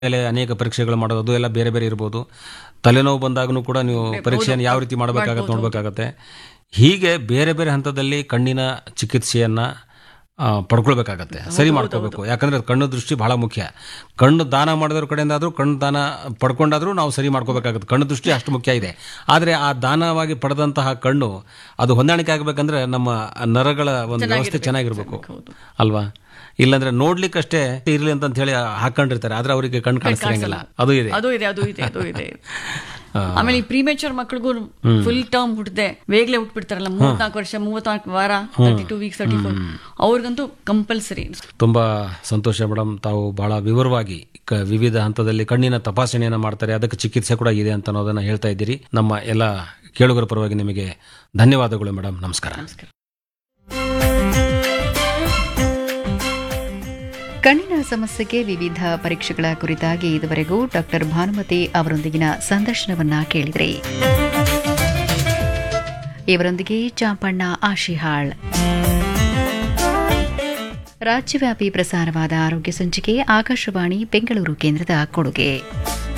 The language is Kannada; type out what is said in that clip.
ಮೇಲೆ ಅನೇಕ ಪರೀಕ್ಷೆಗಳು ಮಾಡೋದು ಅದು ಎಲ್ಲ ಬೇರೆ ಬೇರೆ ಇರ್ಬೋದು ತಲೆನೋವು ಬಂದಾಗೂ ಕೂಡ ನೀವು ಪರೀಕ್ಷೆಯನ್ನು ಯಾವ ರೀತಿ ಮಾಡಬೇಕಾಗತ್ತೆ ನೋಡಬೇಕಾಗತ್ತೆ ಹೀಗೆ ಬೇರೆ ಬೇರೆ ಹಂತದಲ್ಲಿ ಕಣ್ಣಿನ ಚಿಕಿತ್ಸೆಯನ್ನ ಆ, ಪಡ್ಕೊಳ್ಬೇಕಾಗತ್ತೆ ಸರಿ ಮಾಡ್ಕೋಬೇಕು ಯಾಕಂದ್ರೆ ಕಣ್ಣು ದೃಷ್ಟಿ ಬಹಳ ಮುಖ್ಯ ಕಣ್ಣು ದಾನ ಮಾಡಿದವ್ರ ಕಡೆಯಿಂದಾದ್ರೂ ಕಣ್ಣು ದಾನ ಪಡ್ಕೊಂಡಾದ್ರೂ ನಾವು ಸರಿ ಮಾಡ್ಕೋಬೇಕಾಗುತ್ತೆ ಕಣ್ಣು ದೃಷ್ಟಿ ಅಷ್ಟು ಮುಖ್ಯ ಇದೆ ಆದರೆ ಆ ದಾನವಾಗಿ ಪಡೆದಂತಹ ಕಣ್ಣು ಅದು ಹೊಂದಾಣಿಕೆ ಆಗಬೇಕಂದ್ರೆ ನಮ್ಮ ನರಗಳ ಒಂದು ವ್ಯವಸ್ಥೆ ಚೆನ್ನಾಗಿರ್ಬೇಕು ಅಲ್ವಾ ಇಲ್ಲಾಂದ್ರೆ ನೋಡ್ಲಿಕ್ಕಷ್ಟೇ ಇರ್ಲಿ ಅಂತ ಹೇಳಿ ಹಾಕೊಂಡಿರ್ತಾರೆ ಆದ್ರೆ ಅವರಿಗೆ ಕಣ್ಣು ಕಾಣಿಸ್ತಿರಂಗಿಲ್ಲ ಅದು ಇದೆ ಅದು ಇದೆ ಅದು ಇದೆ ಅದು ಇದೆ ಆಮೇಲೆ ಈ ಪ್ರೀಮೇಚರ್ ಮಕ್ಳಿಗೂ ಫುಲ್ ಟರ್ಮ್ ಹುಟ್ಟದೆ ಬೇಗನೆ ಹುಟ್ಬಿಡ್ತಾರಲ್ಲ ಮೂವತ್ನಾಲ್ಕು ವರ್ಷ ಮೂವತ್ನಾಲ್ಕು ವಾರ thirty two weeks thirty four ಅವ್ರಿಗಂತೂ ಕಂಪಲ್ಸರಿ ತುಂಬಾ ಸಂತೋಷ ಮೇಡಮ್ ತಾವು ಬಹಳ ವಿವರವಾಗಿ ಕ- ವಿವಿಧ ಹಂತದಲ್ಲಿ ಕಣ್ಣಿನ ತಪಾಸಣೆಯನ್ನು ಮಾಡ್ತಾರೆ ಅದಕ್ಕೆ ಚಿಕಿತ್ಸೆ ಕೂಡ ಇದೆ ಅಂತ ಅನ್ನೋದನ್ನ ಹೇಳ್ತಾ ಇದ್ದೀರಿ ನಮ್ಮ ಎಲ್ಲ ಕೇಳುಗರ ಪರವಾಗಿ ನಿಮಗೆ ಧನ್ಯವಾದಗಳು ಮೇಡಮ್ ನಮಸ್ಕಾರ ನಮಸ್ಕಾರ ಕಣ್ಣಿನ ಸಮಸ್ಯೆಗೆ ವಿವಿಧ ಪರೀಕ್ಷೆಗಳ ಕುರಿತಾಗಿ ಇದುವರೆಗೂ ಡಾಕ್ಟರ್ ಭಾನುಮತಿ ಅವರೊಂದಿಗಿನ ಸಂದರ್ಶನವನ್ನ ಕೇಳಿದ್ರಿ ಇವರೊಂದಿಗೆ ಚಾಂಪಣ್ಣ ಆಶಿಹಾಳ್ ರಾಜ್ಯವ್ಯಾಪಿ ಪ್ರಸಾರವಾದ ಆರೋಗ್ಯ ಸಂಚಿಕೆ ಆಕಾಶವಾಣಿ ಬೆಂಗಳೂರು ಕೇಂದ್ರದ ಕೊಡುಗೆ